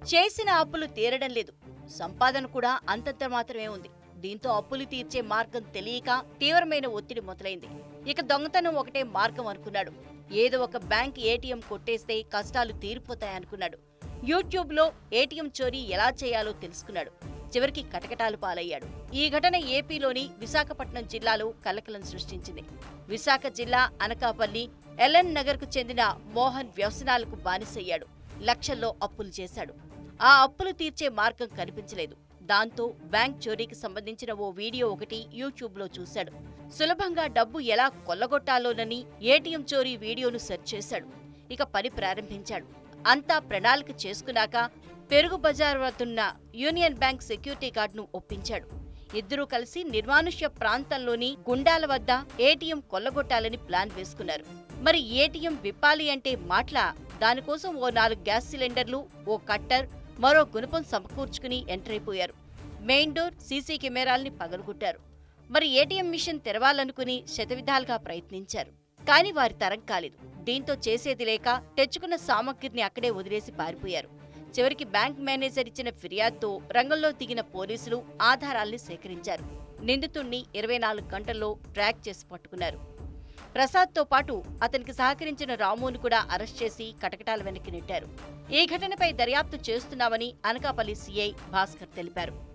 చేసిన అప్పులు తీరడం లేదు సంపాదన కూడా అంతంత మాత్రమే ఉంది దీంతో అప్పులు తీర్చే మార్గం తెలియక తీవ్రమైన ఒత్తిడి మొదలైంది ఇక దొంగతనం ఒకటే మార్గం అనుకున్నాడు ఏదో ఒక బ్యాంక్ ఏటీఎం కొట్టేస్తే కష్టాలు తీరిపోతాయనుకున్నాడు యూట్యూబ్ లో ఏటీఎం చోరీ ఎలా చేయాలో తెలుసుకున్నాడు చివరికి కటకటాలు పాలయ్యాడు ఈ ఘటన ఏపీలోని విశాఖపట్నం జిల్లాలో కలకలం సృష్టించింది విశాఖ జిల్లా అనకాపల్లి ఎల్ఎన్ నగర్ కు చెందిన మోహన్ వ్యసనాలకు బానిసయ్యాడు లక్షల్లో అప్పులు చేశాడు ఆ అప్పులు తీర్చే మార్గం కనిపించలేదు దాంతో బ్యాంక్ చోరీకి సంబంధించిన ఓ వీడియో ఒకటి యూట్యూబ్ లో చూశాడు సులభంగా డబ్బు ఎలా కొల్లగొట్టాలోనని ఏటీఎం చోరీ వీడియోను సెర్చ్ చేశాడు ఇక పని ప్రారంభించాడు అంతా ప్రణాళిక చేసుకున్నాక పెరుగు బజార్ వద్దున్న యూనియన్ బ్యాంక్ సెక్యూరిటీ గార్డును ఒప్పించాడు ఇద్దరూ కలిసి నిర్మానుష్య ప్రాంతంలోని గుండాల వద్ద ఏటీఎం కొల్లగొట్టాలని ప్లాన్ వేసుకున్నారు మరి ఏటీఎం విప్పాలి అంటే మాట్లా దానికోసం ఓ నాలుగు గ్యాస్ సిలిండర్లు ఓ కట్టర్ మరో గుణపం సమకూర్చుకుని ఎంటర్ అయిపోయారు మెయిన్ డోర్ సీసీ కెమెరాల్ని పగలగొట్టారు మరి ఏటీఎం మిషన్ తెరవాలనుకుని శతవిధాలుగా ప్రయత్నించారు కానీ వారి తరం కాలేదు దీంతో చేసేది లేక తెచ్చుకున్న సామగ్రిని అక్కడే వదిలేసి పారిపోయారు చివరికి బ్యాంక్ మేనేజర్ ఇచ్చిన ఫిర్యాదుతో రంగంలో దిగిన పోలీసులు ఆధారాల్ని సేకరించారు నిందితుణ్ణి ఇరవై నాలుగు గంటల్లో ట్రాక్ చేసి పట్టుకున్నారు ప్రసాద్తో పాటు అతనికి సహకరించిన రామును కూడా అరెస్ట్ చేసి కటకటాల వెనక్కి నెట్టారు ఈ ఘటనపై దర్యాప్తు చేస్తున్నామని అనకాపల్లి సీఐ భాస్కర్ తెలిపారు